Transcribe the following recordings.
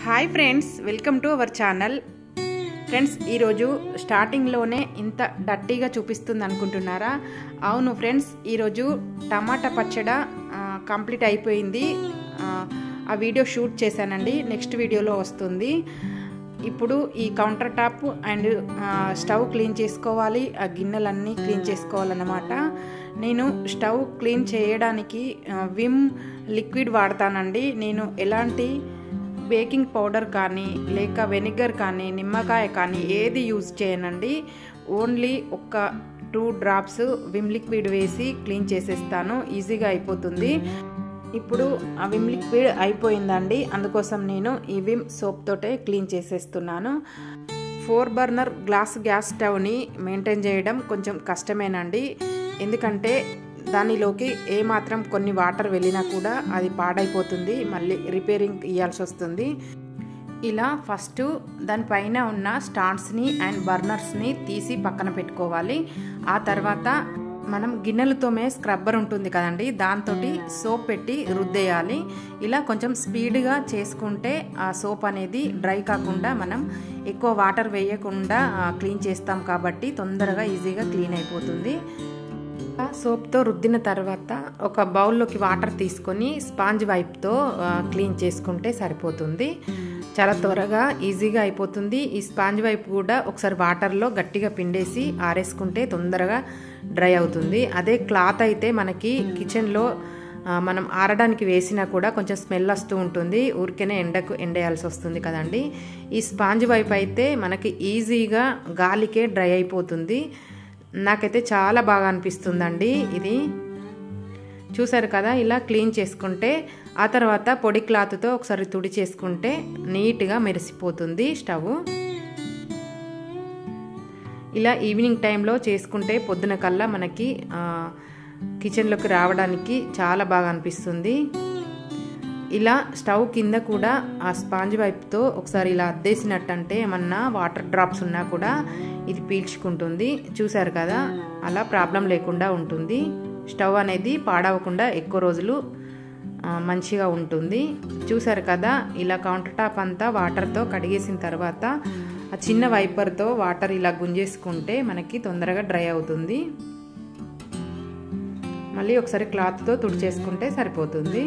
hi friends welcome to our channel friends ఈరోజు స్టార్టింగ్లోనే ఇంత డట్టీగా చూపిస్తుంది అనుకుంటున్నారా అవును ఫ్రెండ్స్ ఈరోజు టమాటా పచ్చడ ఆ, కంప్లీట్ అయిపోయింది ఆ, ఆ వీడియో షూట్ చేశానండి నెక్స్ట్ వీడియోలో వస్తుంది ఇప్పుడు ఈ కౌంటర్ టాప్ అండ్ ఆ, స్టవ్ క్లీన్ చేసుకోవాలి ఆ గిన్నెలన్నీ క్లీన్ చేసుకోవాలన్నమాట నేను స్టవ్ క్లీన్ చేయడానికి ఆ, విమ్ లిక్విడ్ వాడతానండి నేను ఎలాంటి బేకింగ్ పౌడర్ కానీ లేక వెనిగర్ కానీ నిమ్మకాయ కానీ ఏది యూజ్ చేయనండి ఓన్లీ ఒక టూ డ్రాప్స్ విమ్ లిక్విడ్ వేసి క్లీన్ చేసేస్తాను ఈజీగా అయిపోతుంది ఇప్పుడు ఆ విమ్ లిక్విడ్ అయిపోయిందండి అందుకోసం నేను ఈ విమ్ సోప్ తోటే క్లీన్ చేసేస్తున్నాను ఫోర్ బర్నర్ గ్లాస్ గ్యాస్ స్టవ్ని మెయింటైన్ చేయడం కొంచెం కష్టమేనండి ఎందుకంటే దానిలోకి ఏమాత్రం కొన్ని వాటర్ వెళ్ళినా కూడా అది పాడైపోతుంది మళ్ళీ రిపేరింగ్ ఇవ్వాల్సి వస్తుంది ఇలా ఫస్ట్ దానిపైన ఉన్న స్టాండ్స్ని అండ్ బర్నర్స్ని తీసి పక్కన పెట్టుకోవాలి ఆ తర్వాత మనం గిన్నెలతోమే స్క్రబ్బర్ ఉంటుంది కదండి దాంతో సోప్ పెట్టి రుద్దేయాలి ఇలా కొంచెం స్పీడ్గా చేసుకుంటే ఆ సోప్ అనేది డ్రై కాకుండా మనం ఎక్కువ వాటర్ వేయకుండా క్లీన్ చేస్తాం కాబట్టి తొందరగా ఈజీగా క్లీన్ అయిపోతుంది సోప్తో రుద్దిన తర్వాత ఒక బౌల్లోకి వాటర్ తీసుకొని స్పాంజ్ వైప్తో క్లీన్ చేసుకుంటే సరిపోతుంది చాలా త్వరగా ఈజీగా అయిపోతుంది ఈ స్పాంజ్ వైప్ కూడా ఒకసారి వాటర్లో గట్టిగా పిండేసి ఆరేసుకుంటే తొందరగా డ్రై అవుతుంది అదే క్లాత్ అయితే మనకి కిచెన్లో మనం ఆరడానికి వేసినా కూడా కొంచెం స్మెల్ వస్తూ ఉంటుంది ఊరికేనే ఎండకు ఎండేయాల్సి వస్తుంది కదండి ఈ స్పాంజ్ వైప్ అయితే మనకి ఈజీగా గాలికే డ్రై అయిపోతుంది నాకైతే చాలా బాగా అనిపిస్తుందండి ఇది చూసారు కదా ఇలా క్లీన్ చేసుకుంటే ఆ తర్వాత పొడి క్లాత్తో ఒకసారి తుడి చేసుకుంటే నీట్గా మెరిసిపోతుంది స్టవ్ ఇలా ఈవినింగ్ టైంలో చేసుకుంటే పొద్దున కల్లా మనకి కిచెన్లోకి రావడానికి చాలా బాగా అనిపిస్తుంది ఇలా స్టవ్ కింద కూడా ఆ స్పాంజ్ వైప్తో ఒకసారి ఇలా అద్దేసినట్టు అంటే ఏమన్నా వాటర్ డ్రాప్స్ ఉన్నా కూడా ఇది పీల్చుకుంటుంది చూసారు కదా అలా ప్రాబ్లం లేకుండా ఉంటుంది స్టవ్ అనేది పాడవకుండా ఎక్కువ రోజులు మంచిగా ఉంటుంది చూసారు కదా ఇలా కౌంటర్ టాప్ అంతా వాటర్తో కడిగేసిన తర్వాత ఆ చిన్న వైపర్తో వాటర్ ఇలా గుంజేసుకుంటే మనకి తొందరగా డ్రై అవుతుంది మళ్ళీ ఒకసారి క్లాత్తో తుడిచేసుకుంటే సరిపోతుంది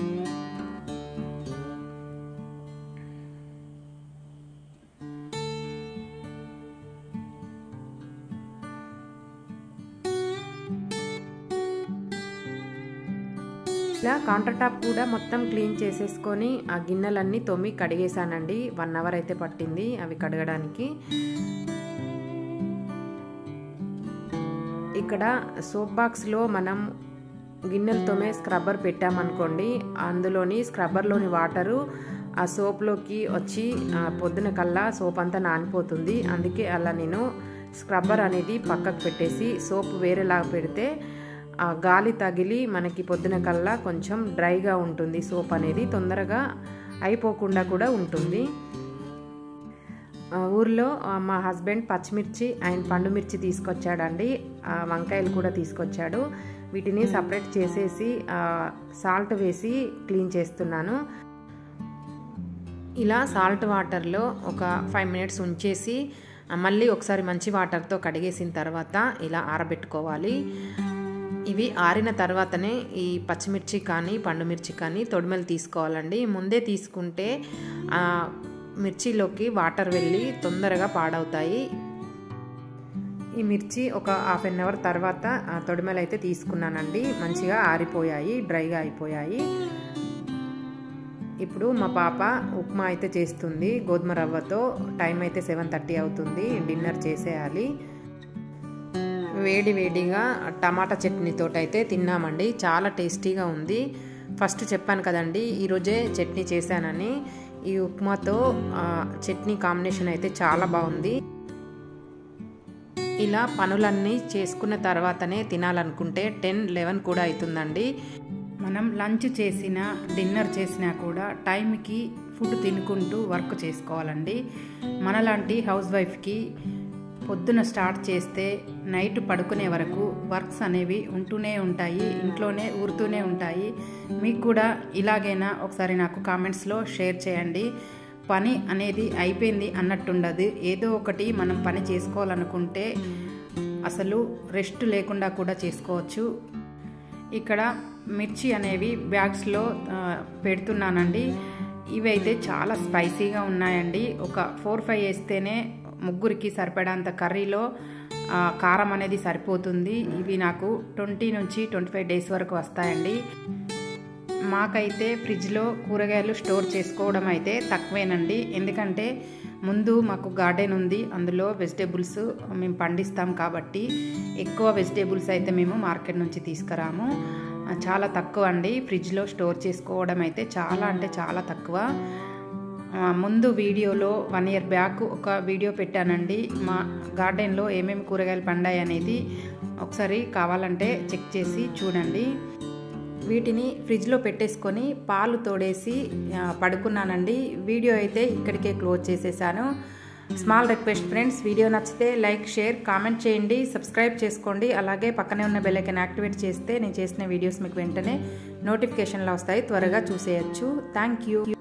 ఇలా కౌంటర్ టాప్ కూడా మొత్తం క్లీన్ చేసేసుకొని ఆ గిన్నెలన్నీ తొమ్మి కడిగేసానండి వన్ అవర్ అయితే పట్టింది అవి కడగడానికి ఇక్కడ సోప్ బాక్స్లో మనం గిన్నెలతోమే స్క్రబ్బర్ పెట్టామనుకోండి అందులోని స్క్రబ్బర్లోని వాటరు ఆ సోప్లోకి వచ్చి పొద్దున కల్లా సోప్ అంతా నానిపోతుంది అందుకే అలా నేను స్క్రబ్బర్ అనేది పక్కకు పెట్టేసి సోప్ వేరేలాగా పెడితే ఆ గాలి తగిలి మనకి పొద్దున కల్లా కొంచెం డ్రైగా ఉంటుంది సోప్ అనేది తొందరగా అయిపోకుండా కూడా ఉంటుంది ఊర్లో మా హస్బెండ్ పచ్చిమిర్చి అండ్ పండు మిర్చి తీసుకొచ్చాడండి వంకాయలు కూడా తీసుకొచ్చాడు వీటిని సపరేట్ చేసేసి సాల్ట్ వేసి క్లీన్ చేస్తున్నాను ఇలా సాల్ట్ వాటర్లో ఒక ఫైవ్ మినిట్స్ ఉంచేసి మళ్ళీ ఒకసారి మంచి వాటర్తో కడిగేసిన తర్వాత ఇలా ఆరబెట్టుకోవాలి ఇవి ఆరిన తర్వాతనే ఈ పచ్చిమిర్చి కానీ పండుమిర్చి కానీ తొడిమెలు తీసుకోవాలండి ముందే తీసుకుంటే మిర్చిలోకి వాటర్ వెళ్ళి తొందరగా పాడవుతాయి ఈ మిర్చి ఒక హాఫ్ అన్ అవర్ తర్వాత తొడిమెలు అయితే తీసుకున్నానండి మంచిగా ఆరిపోయాయి డ్రైగా అయిపోయాయి ఇప్పుడు మా పాప ఉప్మా అయితే చేస్తుంది గోధుమ రవ్వతో టైం అయితే సెవెన్ థర్టీ అవుతుంది డిన్నర్ చేసేయాలి వేడి వేడిగా టమాటా చట్నీతో అయితే తిన్నామండి చాలా టేస్టీగా ఉంది ఫస్ట్ చెప్పాను కదండి ఈరోజే చట్నీ చేశానని ఈ ఉప్మాతో చట్నీ కాంబినేషన్ అయితే చాలా బాగుంది ఇలా పనులన్నీ చేసుకున్న తర్వాతనే తినాలనుకుంటే టెన్ లెవెన్ కూడా అవుతుందండి మనం లంచ్ చేసినా డిన్నర్ చేసినా కూడా టైంకి ఫుడ్ తినుకుంటూ వర్క్ చేసుకోవాలండి మనలాంటి హౌస్ వైఫ్కి పొద్దున స్టార్ట్ చేస్తే నైట్ పడుకునే వరకు వర్క్స్ అనేవి ఉంటూనే ఉంటాయి ఇంట్లోనే ఊరుతూనే ఉంటాయి మీకు కూడా ఇలాగైనా ఒకసారి నాకు కామెంట్స్లో షేర్ చేయండి పని అనేది అయిపోయింది అన్నట్టుండదు ఏదో ఒకటి మనం పని చేసుకోవాలనుకుంటే అసలు రెస్ట్ లేకుండా కూడా చేసుకోవచ్చు ఇక్కడ మిర్చి అనేవి బ్యాగ్స్లో పెడుతున్నానండి ఇవైతే చాలా స్పైసీగా ఉన్నాయండి ఒక ఫోర్ ఫైవ్ వేస్తేనే ముగ్గురికి సరిపడంత కర్రీలో కారం అనేది సరిపోతుంది ఇవి నాకు ట్వంటీ నుంచి ట్వంటీ ఫైవ్ డేస్ వరకు వస్తాయండి మాకైతే ఫ్రిడ్జ్లో కూరగాయలు స్టోర్ చేసుకోవడం అయితే తక్కువేనండి ఎందుకంటే ముందు మాకు గార్డెన్ ఉంది అందులో వెజిటేబుల్స్ మేము పండిస్తాం కాబట్టి ఎక్కువ వెజిటేబుల్స్ అయితే మేము మార్కెట్ నుంచి తీసుకురాము చాలా తక్కువ అండి ఫ్రిడ్జ్లో స్టోర్ చేసుకోవడం అయితే చాలా అంటే చాలా తక్కువ ముందు వీడియోలో వన్ ఇయర్ బ్యాక్ ఒక వీడియో పెట్టానండి మా గార్డెన్లో ఏమేమి కూరగాయలు పండాయి అనేది ఒకసారి కావాలంటే చెక్ చేసి చూడండి వీటిని ఫ్రిడ్జ్లో పెట్టేసుకొని పాలు తోడేసి పడుకున్నానండి వీడియో అయితే ఇక్కడికే క్లోజ్ చేసేసాను స్మాల్ రిక్వెస్ట్ ఫ్రెండ్స్ వీడియో నచ్చితే లైక్ షేర్ కామెంట్ చేయండి సబ్స్క్రైబ్ చేసుకోండి అలాగే పక్కనే ఉన్న బెల్లైకన్ యాక్టివేట్ చేస్తే నేను చేసిన వీడియోస్ మీకు వెంటనే నోటిఫికేషన్లో వస్తాయి త్వరగా చూసేయచ్చు థ్యాంక్ యూ